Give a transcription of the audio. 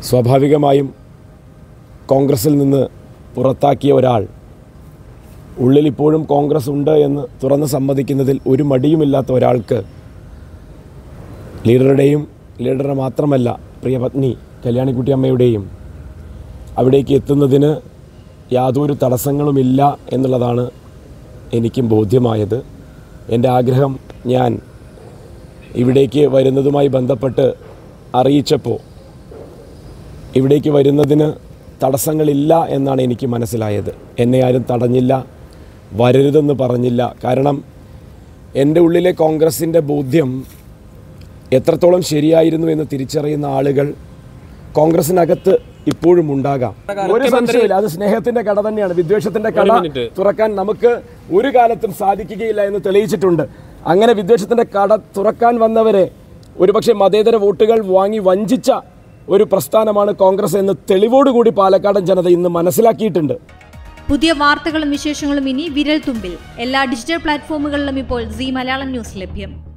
സ്വാഭാവികമായും കോൺഗ്രസിൽ നിന്ന് പുറത്താക്കിയ ഒരാൾ ഉള്ളിൽ ഇപ്പോഴും കോൺഗ്രസ് ഉണ്ട് എന്ന് തുറന്ന് സമ്മതിക്കുന്നതിൽ ഒരു മടിയുമില്ലാത്ത ഒരാൾക്ക് ലീഡറുടെയും ലീഡറുടെ മാത്രമല്ല പ്രിയപത്നി കല്യാണിക്കുട്ടി അമ്മയുടെയും അവിടേക്ക് എത്തുന്നതിന് യാതൊരു തടസ്സങ്ങളുമില്ല എന്നുള്ളതാണ് എനിക്കും ബോധ്യമായത് എൻ്റെ ആഗ്രഹം ഞാൻ ഇവിടേക്ക് വരുന്നതുമായി ബന്ധപ്പെട്ട് അറിയിച്ചപ്പോൾ ഇവിടേക്ക് വരുന്നതിന് തടസ്സങ്ങളില്ല എന്നാണ് എനിക്ക് മനസ്സിലായത് എന്നെ ആരും തടഞ്ഞില്ല വരരുതെന്ന് പറഞ്ഞില്ല കാരണം എൻ്റെ ഉള്ളിലെ കോൺഗ്രസിൻ്റെ ബോധ്യം എത്രത്തോളം ശരിയായിരുന്നു എന്ന് തിരിച്ചറിയുന്ന ആളുകൾ കോൺഗ്രസിനകത്ത് ഇപ്പോഴും ഉണ്ടാകാം ഒരു സംശയമില്ല അത് സ്നേഹത്തിന്റെ കട തന്നെയാണ് വിദ്വേഷത്തിന്റെ കട തുറക്കാൻ നമുക്ക് ഒരു കാലത്തും സാധിക്കുകയില്ല എന്ന് തെളിയിച്ചിട്ടുണ്ട് അങ്ങനെ വിദ്വേഷത്തിന്റെ കട തുറക്കാൻ വന്നവരെ ഒരുപക്ഷെ മതേതര വോട്ടുകൾ വാങ്ങി വഞ്ചിച്ച ഒരു പ്രസ്ഥാനമാണ് കോൺഗ്രസ് എന്ന് തെളിവോടുകൂടി പാലക്കാടൻ ജനത ഇന്ന് മനസ്സിലാക്കിയിട്ടുണ്ട് പുതിയ വാർത്തകളും വിശേഷങ്ങളും ഇനി വിരൽ തുമ്പിൽ എല്ലാ ഡിജിറ്റൽ പ്ലാറ്റ്ഫോമുകളിലും ഇപ്പോൾ സി മലയാളം ന്യൂസ് ലഭ്യം